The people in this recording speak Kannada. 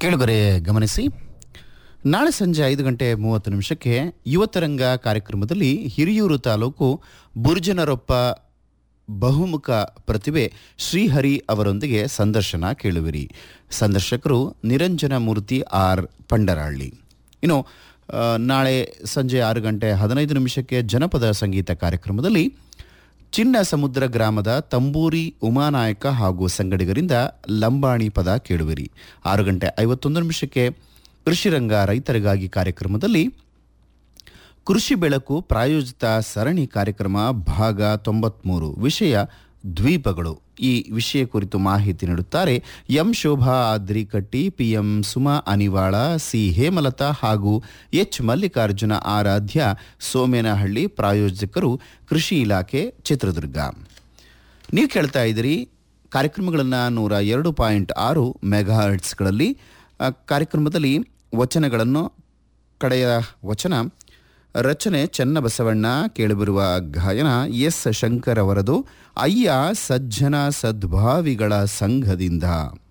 ಕೇಳುಗರೆ ಗಮನಿಸಿ ನಾಳೆ ಸಂಜೆ ಐದು ಗಂಟೆ ಮೂವತ್ತು ನಿಮಿಷಕ್ಕೆ ಯುವತರಂಗ ಕಾರ್ಯಕ್ರಮದಲ್ಲಿ ಹಿರಿಯೂರು ತಾಲೂಕು ಬುರ್ಜನರೊಪ್ಪ ಬಹುಮುಖ ಪ್ರತಿಭೆ ಶ್ರೀಹರಿ ಅವರೊಂದಿಗೆ ಸಂದರ್ಶನ ಕೇಳುವಿರಿ ಸಂದರ್ಶಕರು ನಿರಂಜನ ಮೂರ್ತಿ ಆರ್ ಪಂಡರಹಳ್ಳಿ ಇನ್ನು ಆ, ನಾಳೆ ಸಂಜೆ ಆರು ಗಂಟೆ ಹದಿನೈದು ನಿಮಿಷಕ್ಕೆ ಜನಪದ ಸಂಗೀತ ಕಾರ್ಯಕ್ರಮದಲ್ಲಿ ಚಿನ್ನ ಸಮುದ್ರ ಗ್ರಾಮದ ತಂಬೂರಿ ಉಮಾನಾಯಕ ಹಾಗೂ ಸಂಗಡಿಗರಿಂದ ಲಂಬಾಣಿ ಪದ ಕೇಳುವಿರಿ ಆರು ಗಂಟೆ ಐವತ್ತೊಂದು ನಿಮಿಷಕ್ಕೆ ಕೃಷಿರಂಗ ರೈತರಿಗಾಗಿ ಕಾರ್ಯಕ್ರಮದಲ್ಲಿ ಕೃಷಿ ಬೆಳಕು ಪ್ರಾಯೋಜಿತ ಸರಣಿ ಕಾರ್ಯಕ್ರಮ ಭಾಗ ತೊಂಬತ್ಮೂರು ವಿಷಯ ದ್ವೀಪಗಳು ಈ ವಿಷಯ ಕುರಿತು ಮಾಹಿತಿ ನೀಡುತ್ತಾರೆ M Shobha Adrikatti P M Suma Anivala C Hemalatha ಹಾಗೂ ಎಚ್ ಮಲ್ಲಿಕಾರ್ಜುನ ಆರಾಧ್ಯ ಸೋಮೇನಹಳ್ಳಿ ಪ್ರಾಯೋಜಕರು ಕೃಷಿ ಇಲಾಖೆ ಚಿತ್ರದುರ್ಗ ನೀವು ಕೇಳ್ತಾ ಇದ್ದೀರಿ ಕಾರ್ಯಕ್ರಮಗಳನ್ನು ನೂರ ಎರಡು ಪಾಯಿಂಟ್ ಆರು ಮೆಗಾಹರ್ಟ್ಸ್ಗಳಲ್ಲಿ ಆ, ಕಾರ್ಯಕ್ರಮದಲ್ಲಿ ವಚನಗಳನ್ನು ಕಡೆಯ ವಚನ ರಚನೆ ಚನ್ನಬಸವಣ್ಣ ಕೇಳಿಬರುವ ಗಾಯನ ಎಸ್ ಶಂಕರ್ ಅವರದು ಅಯ್ಯ ಸಜ್ಜನ ಸದ್ಭಾವಿಗಳ ಸಂಘದಿಂದ